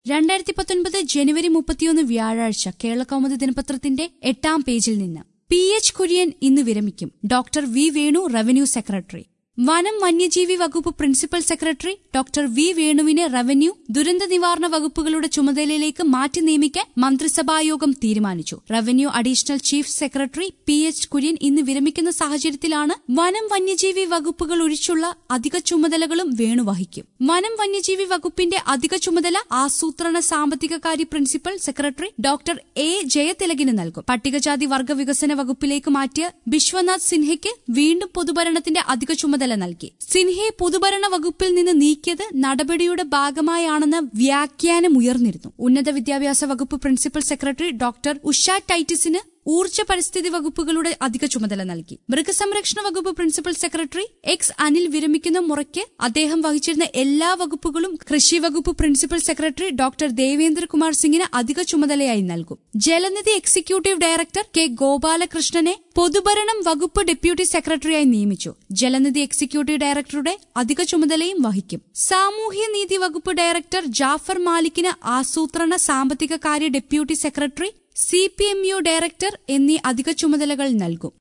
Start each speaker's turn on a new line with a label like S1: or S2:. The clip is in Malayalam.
S1: രണ്ടായിരത്തി പത്തൊൻപത് ജനുവരി മുപ്പത്തിയൊന്ന് വ്യാഴാഴ്ച കേരളകൗമുദി ദിനപത്രത്തിന്റെ എട്ടാം പേജിൽ നിന്ന് പി എച്ച് കുര്യൻ ഇന്ന് വിരമിക്കും doctor V Venu revenue secretary വനം വന്യജീവി വകുപ്പ് പ്രിൻസിപ്പൽ സെക്രട്ടറി ഡോക്ടർ വി വേണുവിനെ റവന്യൂ ദുരന്ത നിവാരണ വകുപ്പുകളുടെ ചുമതലയിലേക്ക് മാറ്റി നിയമിക്കാൻ മന്ത്രിസഭായോഗം തീരുമാനിച്ചു revenue additional chief secretary P H Kurian ഇന്ന് വിരമിക്കുന്ന സാഹചര്യത്തിലാണ് വനം വന്യജീവി വകുപ്പുകൾ ഒഴിച്ചുള്ള അധിക ചുമതലകളും വേണു വഹിക്കും വനം വന്യജീവി വകുപ്പിന്റെ അധിക ചുമതല ആസൂത്രണ സാമ്പത്തിക കാര്യ പ്രിൻസിപ്പൽ സെക്രട്ടറി ഡോക്ടർ എ ജയതിലകിന് നൽകും പട്ടികജാതി വർഗ വികസന വകുപ്പിലേക്ക് മാറ്റിയ ബിശ്വനാഥ് സിൻഹയ്ക്ക് വീണ്ടും പൊതുഭരണത്തിന്റെ അധിക ചുമതല നൽകി സിൻഹയെ പൊതുഭരണ വകുപ്പിൽ നിന്ന് നീക്കിയത് നടപടിയുടെ ഭാഗമായാണെന്ന വ്യാഖ്യാനം ഉയർന്നിരുന്നു ഉന്നത വിദ്യാഭ്യാസ വകുപ്പ് പ്രിൻസിപ്പൽ സെക്രട്ടറി ഡോക്ടർ ഉഷ ടൈറ്റിസിന് ഊർജ്ജ പരിസ്ഥിതി വകുപ്പുകളുടെ അധിക ചുമതല നൽകി മൃഗസംരക്ഷണ വകുപ്പ് പ്രിൻസിപ്പൽ സെക്രട്ടറി എക്സ് അനിൽ വിരമിക്കുന്ന മുറയ്ക്ക് അദ്ദേഹം വഹിച്ചിരുന്ന എല്ലാ വകുപ്പുകളും കൃഷി വകുപ്പ് പ്രിൻസിപ്പൽ സെക്രട്ടറി ഡോക്ടർ ദേവേന്ദ്രകുമാർ സിംഗിന് അധിക ചുമതലയായി നൽകും ജലനിധി എക്സിക്യൂട്ടീവ് ഡയറക്ടർ കെ ഗോപാലകൃഷ്ണനെ പൊതുഭരണം വകുപ്പ് ഡെപ്യൂട്ടി സെക്രട്ടറിയായി നിയമിച്ചു ജലനിധി എക്സിക്യൂട്ടീവ് ഡയറക്ടറുടെ അധിക ചുമതലയും വഹിക്കും സാമൂഹ്യനീതി വകുപ്പ് ഡയറക്ടർ ജാഫർ മാലിക്കിന് ആസൂത്രണ സാമ്പത്തിക കാര്യ deputy secretary C P M U director എന്നീ അധിക ചുമതലകൾ നൽകും